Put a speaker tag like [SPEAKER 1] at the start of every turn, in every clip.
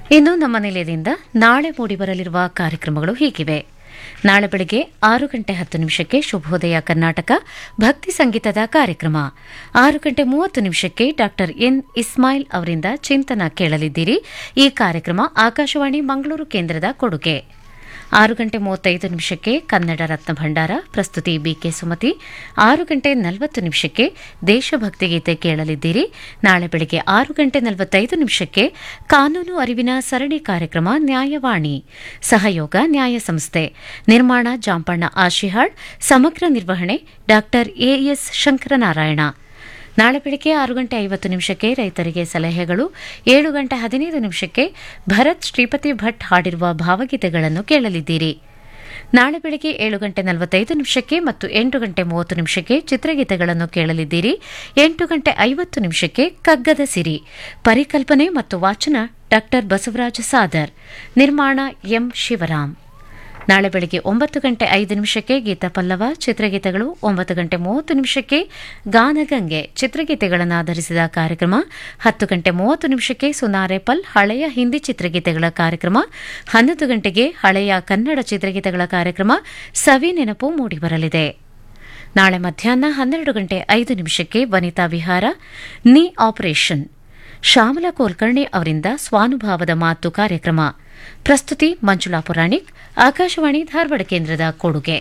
[SPEAKER 1] ಇನ್ನು ನಮ್ಮ ನಿಲಯದಿಂದ ನಾಳೆ ಮೂಡಿಬರಲಿರುವ ಕಾರ್ಯಕ್ರಮಗಳು ಹೀಗಿವೆ ನಾಳೆ ಬೆಳಗ್ಗೆ ಆರು ಗಂಟೆ ಹತ್ತು ನಿಮಿಷಕ್ಕೆ ಶುಭೋದಯ ಕರ್ನಾಟಕ ಭಕ್ತಿ ಸಂಗೀತದ ಕಾರ್ಯಕ್ರಮ ಆರು ಗಂಟೆ ಮೂವತ್ತು ನಿಮಿಷಕ್ಕೆ ಡಾಕ್ಟರ್ ಎನ್ ಇಸ್ಮಾಯಿಲ್ ಅವರಿಂದ ಚಿಂತನ ಕೇಳಲಿದ್ದೀರಿ ಈ ಕಾರ್ಯಕ್ರಮ ಆಕಾಶವಾಣಿ ಮಂಗಳೂರು ಕೇಂದ್ರದ ಕೊಡುಗೆ ಆರು ಗಂಟೆ ಮೂವತ್ತೈದು ನಿಮಿಷಕ್ಕೆ ಕನ್ನಡ ರತ್ನ ಭಂಡಾರ ಪ್ರಸ್ತುತಿ ಬಿಕೆ ಸುಮತಿ ಆರು ಗಂಟೆ ನಲವತ್ತು ನಿಮಿಷಕ್ಕೆ ದೇಶಭಕ್ತಿ ಗೀತೆ ಕೇಳಲಿದ್ದೀರಿ ನಾಳೆ ಬೆಳಗ್ಗೆ ಆರು ಗಂಟೆ ನಲವತ್ತೈದು ನಿಮಿಷಕ್ಕೆ ಕಾನೂನು ಅರಿವಿನ ಸರಣಿ ಕಾರ್ಯಕ್ರಮ ನ್ಯಾಯವಾಣಿ ಸಹಯೋಗ ನ್ಯಾಯ ಸಂಸ್ಥೆ ನಿರ್ಮಾಣ ಜಾಂಪಣ್ಣ ಆಶಿಹಾಳ್ ಸಮಗ್ರ ನಿರ್ವಹಣೆ ಡಾಕ್ಟರ್ ಎಎಸ್ ಶಂಕರನಾರಾಯಣ ನಾಳೆ ಬೆಳಗ್ಗೆ ಆರು ಗಂಟೆ ಐವತ್ತು ನಿಮಿಷಕ್ಕೆ ರೈತರಿಗೆ ಸಲಹೆಗಳು ಏಳು ಗಂಟೆ ಹದಿನೈದು ನಿಮಿಷಕ್ಕೆ ಭರತ್ ಶ್ರೀಪತಿ ಭಟ್ ಹಾಡಿರುವ ಭಾವಗೀತೆಗಳನ್ನು ಕೇಳಲಿದ್ದೀರಿ ನಾಳೆ ಬೆಳಗ್ಗೆ ಏಳು ಗಂಟೆ ನಲವತ್ತೈದು ನಿಮಿಷಕ್ಕೆ ಮತ್ತು ಎಂಟು ಗಂಟೆ ಮೂವತ್ತು ನಿಮಿಷಕ್ಕೆ ಚಿತ್ರಗೀತೆಗಳನ್ನು ಕೇಳಲಿದ್ದೀರಿ ಎಂಟು ಗಂಟೆ ಐವತ್ತು ನಿಮಿಷಕ್ಕೆ ಕಗ್ಗದ ಸಿರಿ ಪರಿಕಲ್ಪನೆ ಮತ್ತು ವಾಚನ ಡಾಕ್ಟರ್ ಬಸವರಾಜ ಸಾದರ್ ನಿರ್ಮಾಣ ಎಂ ಶಿವರಾಮ್ ನಾಳೆ ಬೆಳಗ್ಗೆ ಒಂಬತ್ತು ಗಂಟೆ ಐದು ನಿಮಿಷಕ್ಕೆ ಗೀತ ಪಲ್ಲವ ಚಿತ್ರಗೀತೆಗಳು ಒಂಬತ್ತು ಗಂಟೆ ಮೂವತ್ತು ನಿಮಿಷಕ್ಕೆ ಗಾನಗಂಗೆ ಚಿತ್ರಗೀತೆಗಳನ್ನು ಆಧರಿಸಿದ ಕಾರ್ಯಕ್ರಮ ಹತ್ತು ಗಂಟೆ ಮೂವತ್ತು ನಿಮಿಷಕ್ಕೆ ಸುನಾರೆಪಲ್ ಹಳೆಯ ಹಿಂದಿ ಚಿತ್ರಗೀತೆಗಳ ಕಾರ್ಯಕ್ರಮ ಹನ್ನೊಂದು ಗಂಟೆಗೆ ಹಳೆಯ ಕನ್ನಡ ಚಿತ್ರಗೀತೆಗಳ ಕಾರ್ಯಕ್ರಮ ಸವಿ ನೆನಪು ಮೂಡಿಬರಲಿದೆ ನಾಳೆ ಮಧ್ಯಾಹ್ನ ಹನ್ನೆರಡು ಗಂಟೆ ಐದು ನಿಮಿಷಕ್ಕೆ ವನಿತಾ ವಿಹಾರ ನೀ ಆಪರೇಷನ್ ಶ್ಯಾಮಲಾ ಕೋಲ್ಕರ್ಣಿ ಅವರಿಂದ ಸ್ವಾನುಭಾವದ ಮಾತು ಕಾರ್ಯಕ್ರಮ ಪ್ರಸ್ತುತಿ ಮಂಜುಳಾ ಪುರಾಣಿಕ್ ಆಕಾಶವಾಣಿ ಧಾರವಾಡ ಕೇಂದ್ರದ ಕೊಡುಗೆ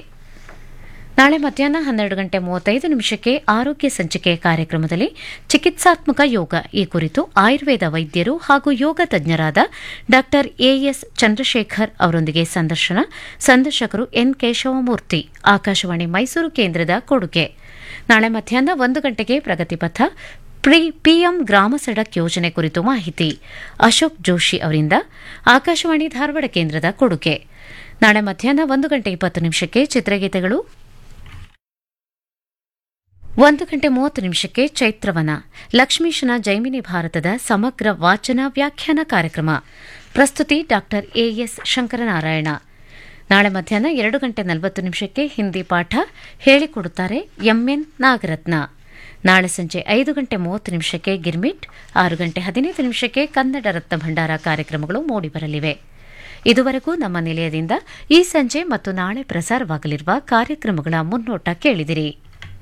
[SPEAKER 1] ನಾಳೆ ಮಧ್ಯಾಹ್ನ ಹನ್ನೆರಡು ಗಂಟೆ ಮೂವತ್ತೈದು ನಿಮಿಷಕ್ಕೆ ಆರೋಗ್ಯ ಸಂಚಿಕೆ ಕಾರ್ಯಕ್ರಮದಲ್ಲಿ ಚಿಕಿತ್ಸಾತ್ಮಕ ಯೋಗ ಈ ಕುರಿತು ಆಯುರ್ವೇದ ವೈದ್ಯರು ಹಾಗೂ ಯೋಗ ತಜ್ಞರಾದ ಡಾ ಎಎಸ್ ಚಂದ್ರಶೇಖರ್ ಅವರೊಂದಿಗೆ ಸಂದರ್ಶನ ಸಂದರ್ಶಕರು ಎನ್ ಕೇಶವಮೂರ್ತಿ ಆಕಾಶವಾಣಿ ಮೈಸೂರು ಕೇಂದ್ರದ ಕೊಡುಗೆ ನಾಳೆ ಮಧ್ಯಾಹ್ನ ಒಂದು ಗಂಟೆಗೆ ಪ್ರಗತಿಪಥ ಪಿಎಂ ಗ್ರಾಮ ಸಡಕ್ ಯೋಜನೆ ಕುರಿತು ಮಾಹಿತಿ ಅಶೋಕ್ ಜೋಶಿ ಅವರಿಂದ ಆಕಾಶವಾಣಿ ಧಾರವಾಡ ಕೇಂದ್ರದ ಕೊಡುಗೆ ನಾಳೆ ಮಧ್ಯಾಹ್ನ ಒಂದು ಗಂಟೆ ಇಪ್ಪತ್ತು ನಿಮಿಷಕ್ಕೆ ಚಿತ್ರಗೀತೆಗಳು ಒಂದು ಗಂಟೆ ಮೂವತ್ತು ನಿಮಿಷಕ್ಕೆ ಚೈತ್ರವನ ಲಕ್ಷ್ಮೀಶನ ಜೈಮಿನಿ ಭಾರತದ ಸಮಗ್ರ ವಾಚನ ವ್ಯಾಖ್ಯಾನ ಕಾರ್ಯಕ್ರಮ ಪ್ರಸ್ತುತಿ ಡಾಕ್ಟರ್ ಎಎಸ್ ಶಂಕರನಾರಾಯಣ ನಾಳೆ ಮಧ್ಯಾಹ್ನ ಎರಡು ಗಂಟೆ ನಲವತ್ತು ನಿಮಿಷಕ್ಕೆ ಹಿಂದಿ ಪಾಠ ಹೇಳಿಕೊಡುತ್ತಾರೆ ಎಂಎನ್ ನಾಗರತ್ನ ನಾಳೆ ಸಂಜೆ ಐದು ಗಂಟೆ ಮೂವತ್ತು ನಿಮಿಷಕ್ಕೆ ಗಿರ್ಮಿಟ್ ಆರು ಗಂಟೆ ಹದಿನೈದು ನಿಮಿಷಕ್ಕೆ ಕನ್ನಡ ರತ್ನ ಭಂಡಾರ ಕಾರ್ಯಕ್ರಮಗಳು ಮೂಡಿಬರಲಿವೆ ಇದುವರೆಗೂ ನಮ್ಮ ನಿಲಯದಿಂದ ಈ ಸಂಜೆ ಮತ್ತು ನಾಳೆ ಪ್ರಸಾರವಾಗಲಿರುವ ಕಾರ್ಯಕ್ರಮಗಳ ಮುನ್ನೋಟ ಕೇಳಿದಿರಿ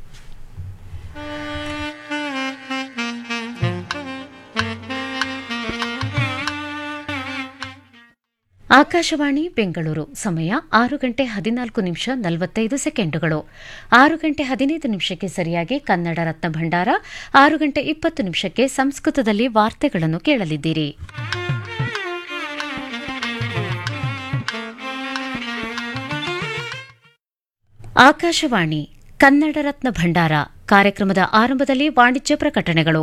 [SPEAKER 1] ಆಕಾಶವಾಣಿ ಬೆಂಗಳೂರು ಸಮಯ ಆರು ಗಂಟೆ ಹದಿನಾಲ್ಕು ನಿಮಿಷ ನಲವತ್ತೈದು ಸೆಕೆಂಡುಗಳು ಆರು ಗಂಟೆ ಹದಿನೈದು ನಿಮಿಷಕ್ಕೆ ಸರಿಯಾಗಿ ಕನ್ನಡ ರತ್ನ ಭಂಡಾರ ಆರು ಗಂಟೆ ಇಪ್ಪತ್ತು ನಿಮಿಷಕ್ಕೆ ಸಂಸ್ಕೃತದಲ್ಲಿ ವಾರ್ತೆಗಳನ್ನು ಕೇಳಲಿದ್ದೀರಿ ಆಕಾಶವಾಣಿ ಕನ್ನಡ ರತ್ನ ಭಂಡಾರ ಕಾರ್ಯಕ್ರಮದ ಆರಂಭದಲ್ಲಿ ವಾಣಿಜ್ಯ ಪ್ರಕಟಣೆಗಳು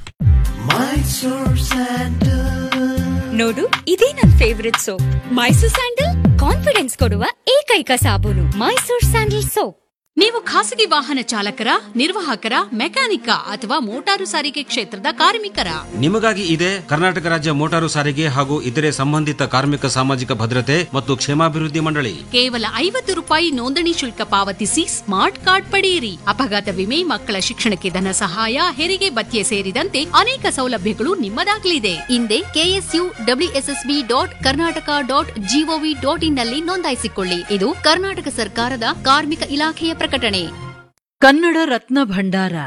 [SPEAKER 2] ನೋಡು ಇದೇ ನನ್ favourite soap Mysore sandal confidence ಕೊಡುವ ಏಕೈಕ ಸಾಬೂನು ಮೈಸೂರ್ ಸ್ಯಾಂಡಲ್ ಸೋಪ್
[SPEAKER 3] ನೀವು ಖಾಸಗಿ ವಾಹನ ಚಾಲಕರ ನಿರ್ವಾಹಕರ ಮೆಕ್ಯಾನಿಕ ಅಥವಾ ಮೋಟಾರು ಸಾರಿಗೆ ಕ್ಷೇತ್ರದ ಕಾರ್ಮಿಕರ
[SPEAKER 4] ನಿಮಗಾಗಿ ಇದೆ ಕರ್ನಾಟಕ ರಾಜ್ಯ ಮೋಟಾರು ಸಾರಿಗೆ ಹಾಗೂ ಇತರೆ ಸಂಬಂಧಿತ ಕಾರ್ಮಿಕ ಸಾಮಾಜಿಕ ಭದ್ರತೆ ಮತ್ತು ಕ್ಷೇಮಾಭಿವೃದ್ಧಿ ಮಂಡಳಿ
[SPEAKER 3] ಕೇವಲ ಐವತ್ತು ರೂಪಾಯಿ ನೋಂದಣಿ ಶುಲ್ಕ ಪಾವತಿಸಿ ಸ್ಮಾರ್ಟ್ ಕಾರ್ಡ್ ಪಡೆಯಿರಿ ಅಪಘಾತ ವಿಮೆ ಮಕ್ಕಳ ಶಿಕ್ಷಣಕ್ಕೆ ಧನ ಸಹಾಯ ಹೆರಿಗೆ ಭತ್ಯೆ ಸೇರಿದಂತೆ ಅನೇಕ ಸೌಲಭ್ಯಗಳು ನಿಮ್ಮದಾಗಲಿದೆ ಹಿಂದೆ KSU WSSB dot Karnataka dot GOV dot in ನಲ್ಲಿ ನೋಂದಾಯಿಸಿಕೊಳ್ಳಿ ಇದು ಕರ್ನಾಟಕ ಸರ್ಕಾರದ ಕಾರ್ಮಿಕ ಇಲಾಖೆಯ ಪ್ರಕಟಣೆ
[SPEAKER 5] ಕನ್ನಡ ರತ್ನ ಭಂಡಾರ